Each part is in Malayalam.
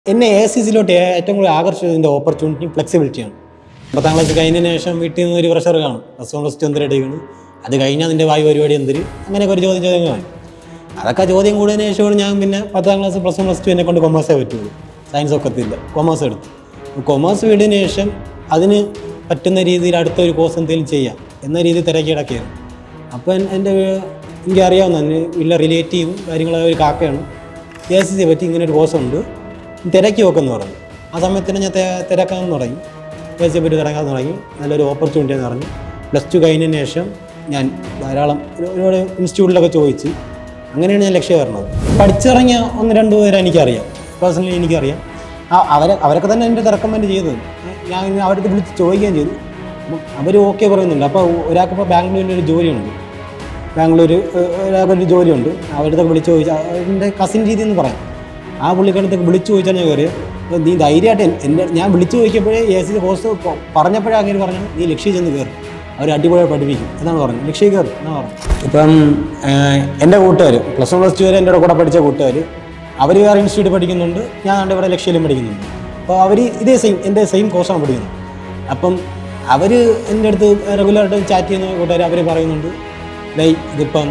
എന്നെ എ സി സിയിലോട്ട് ഏറ്റവും കൂടുതൽ ആകർഷിച്ചതിൻ്റെ ഓപ്പർച്യൂണിറ്റി ഫ്ലെക്സിബിലിറ്റിയാണ് പത്താം ക്ലാസ് കഴിഞ്ഞതിന് ശേഷം വീട്ടിൽ നിന്ന് ഒരു പ്രഷർ കാണും പ്ലസ് വൺ പ്ലസ് ടു എന്തിനാ എടുക്കണം അത് കഴിഞ്ഞാൽ നിൻ്റെ വായു പരിപാടി എന്തിന് അങ്ങനെയൊക്കെ ഒരു ചോദ്യം ചോദ്യങ്ങളാണ് അതൊക്കെ ചോദ്യം കൂടുതലിന് ശേഷമാണ് ഞാൻ പിന്നെ പത്താം class plus one plus two എന്നെ കൊണ്ട് കൊമേഴ്സേ പറ്റുള്ളൂ സയൻസ് ഒക്കത്തില്ല കൊമേഴ്സ് എടുത്തു കൊമേഴ്സ് വീടിന് ശേഷം അതിന് പറ്റുന്ന രീതിയിൽ അടുത്തൊരു കോഴ്സ് എന്തെങ്കിലും ചെയ്യാം എന്ന രീതിയിൽ തിരക്കി കിടക്കുകയാണ് അപ്പോൾ എൻ്റെ എനിക്കറിയാവുന്ന വലിയ റിലേറ്റീവും കാര്യങ്ങളായ ഒരു കാക്കയാണ് എ സി സി പറ്റി ഇങ്ങനെ ഒരു കോഴ്സ് ഉണ്ട് തിരക്കി വെക്കെന്ന് പറഞ്ഞു ആ സമയത്തിന് ഞാൻ തെ- തിരക്കാൻ തുടങ്ങി എ സി പറ്റി തിരക്കാൻ തുടങ്ങി നല്ലൊരു ഓപ്പർച്യൂണിറ്റി എന്ന് പറഞ്ഞു പ്ലസ് ടു കഴിഞ്ഞതിന് ശേഷം ഞാൻ ധാരാളം ഒരു- ഒരുപാട് ഇൻസ്റ്റിറ്റ്യൂട്ടിലൊക്കെ ചോദിച്ച് അങ്ങനെയാണ് ഞാൻ ലക്ഷ്യം വരുന്നത് പഠിച്ചിറങ്ങിയ ഒന്ന് രണ്ട് പേരെ എനിക്കറിയാം പേഴ്സണലി എനിക്കറിയാം ആ അവരെ അവരൊക്കെ തന്നെ എൻ്റെ റെക്കമെൻഡ് ചെയ്തത് ഞാൻ ഇങ്ങനെ അവർക്ക് വിളിച്ച് ചോദിക്കുകയും ചെയ്തു അവർ ഓക്കെ പറയുന്നുണ്ട് അപ്പോൾ ഒരാൾക്കിപ്പോൾ ബാംഗ്ലൂരിൽ ഒരു ജോലിയുണ്ട് ബാംഗ്ലൂർ ഒരാൾക്കൊരു ജോലിയുണ്ട് അവരുടെ വിളിച്ച് ചോദിച്ചാൽ എൻ്റെ കസിൻ രീതി എന്ന് പറയാം ആ പുള്ളിക്കാരത്തേക്ക് വിളിച്ച് ചോദിച്ചാൽ ഞാൻ കയറിയ നീ ധൈര്യമായിട്ട് എൻ- എൻ്റെ ഞാൻ വിളിച്ച് ചോദിക്കുമ്പോഴേ എ സി കോഴ്സ് പറഞ്ഞപ്പോഴേ അങ്ങനെ പറഞ്ഞു നീ ലക്ഷ്യം ചെന്ന് കയറി അവർ അടിപൊളിയായി പഠിപ്പിക്കും എന്നാണ് പറഞ്ഞത് ലക്ഷ്യം കയറി എന്നാണ് പറഞ്ഞു ഇപ്പം ഏഹ്, എൻ്റെ കൂട്ടുകാർ പ്ലസ് വൺ പ്ലസ് ടു വരെ എൻ്റെ കൂടെ പഠിച്ച കൂട്ടുകാർ അവർ വേറെ ഇൻസ്റ്റിറ്റ്യൂട്ട് പഠിക്കുന്നുണ്ട് ഞാൻ എൻ്റെ ഇവിടെ ലക്ഷ്യയിലും പഠിക്കുന്നുണ്ട് അപ്പോൾ അവർ ഇതേ സെയിം എൻ്റെ സെയിം കോഴ്സാണ് പഠിക്കുന്നത് അപ്പം അവർ എൻ്റെ അടുത്ത് റെഗുലറായിട്ട് ചാറ്റ് ചെയ്യുന്ന കൂട്ടുകാർ അവർ പറയുന്നുണ്ട് ലൈ ഇതിപ്പം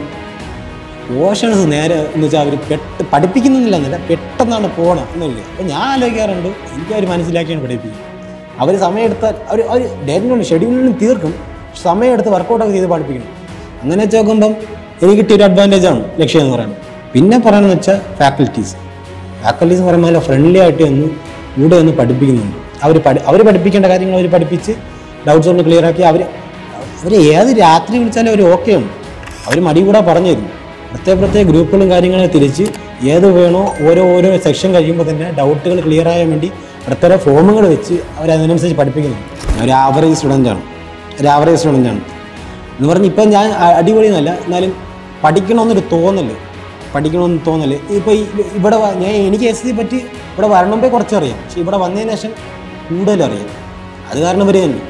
പോർഷൻസ് നേരെ എന്ന് വെച്ചാൽ അവർ പെട്ട് പഠിപ്പിക്കുന്നില്ല എന്നല്ല പെട്ടെന്നാണ് പോകണം എന്നില്ല അപ്പം ഞാൻ ആലോചിക്കാറുണ്ട് എനിക്ക് അവർ മനസ്സിലാക്കിയാണ് പഠിപ്പിക്കും അവർ സമയമെടുത്താൽ അവർ അവർ ഡേറ്റിനുള്ളിൽ ഷെഡ്യൂളിനും തീർക്കും സമയമെടുത്ത് വർക്കൗട്ടൊക്കെ ചെയ്ത് പഠിപ്പിക്കണം അങ്ങനെ വെച്ച് നോക്കുമ്പം എനിക്ക് കിട്ടിയൊരു അഡ്വാൻറ്റേജ് ആണ് ലക്ഷ്യം എന്ന് പറയുന്നത് പിന്നെ പറയുന്നത് വെച്ചാൽ ഫാക്കൽറ്റീസ് ഫാക്കൽറ്റീസ് പറയുമ്പോൾ നല്ല ഫ്രണ്ട്ലി ആയിട്ട് ഒന്ന് കൂടെ ഒന്ന് പഠിപ്പിക്കുന്നുണ്ട് അവർ പഠി അവർ പഠിപ്പിക്കേണ്ട കാര്യങ്ങൾ അവർ പഠിപ്പിച്ച് ഡൗട്ട്സ് ഒന്ന് ക്ലിയർ ആക്കി അവർ അവർ ഏത് രാത്രി വിളിച്ചാലും അവർ ഓക്കെയാണ് അവർ മടി കൂടെ പറഞ്ഞു തരും പ്രത്യേക പ്രത്യേക ഗ്രൂപ്പുകളും കാര്യങ്ങളും തിരിച്ച് ഏത് വേണോ ഓരോ ഓരോ സെക്ഷൻ കഴിയുമ്പോൾ തന്നെ ഡൗട്ടുകൾ ക്ലിയർ ആകാൻ വേണ്ടി പ്രത്യേക ഫോമുകൾ വെച്ച് അവർ അതിനനുസരിച്ച് പഠിപ്പിക്കുന്നു ഞാൻ ഒരു ആവറേജ് സ്റ്റുഡൻ്റാണ് ഒരു ആവറേജ് സ്റ്റുഡൻ്റാണ് എന്ന് പറഞ്ഞ് ഇപ്പം ഞാൻ അ- അടിപൊളി എന്നല്ല എന്നാലും പഠിക്കണമെന്നൊരു തോന്നല് പഠിക്കണമെന്ന് തോന്നല് ഇപ്പോൾ ഇവിടെ വ- ഞാൻ എനിക്ക് എസ് സി പറ്റി ഇവിടെ വരണമ്പേ കുറച്ചറിയാം പക്ഷെ ഇവിടെ വന്നതിന് ശേഷം കൂടുതലറിയാം അത് കാരണം വരെ തന്നെ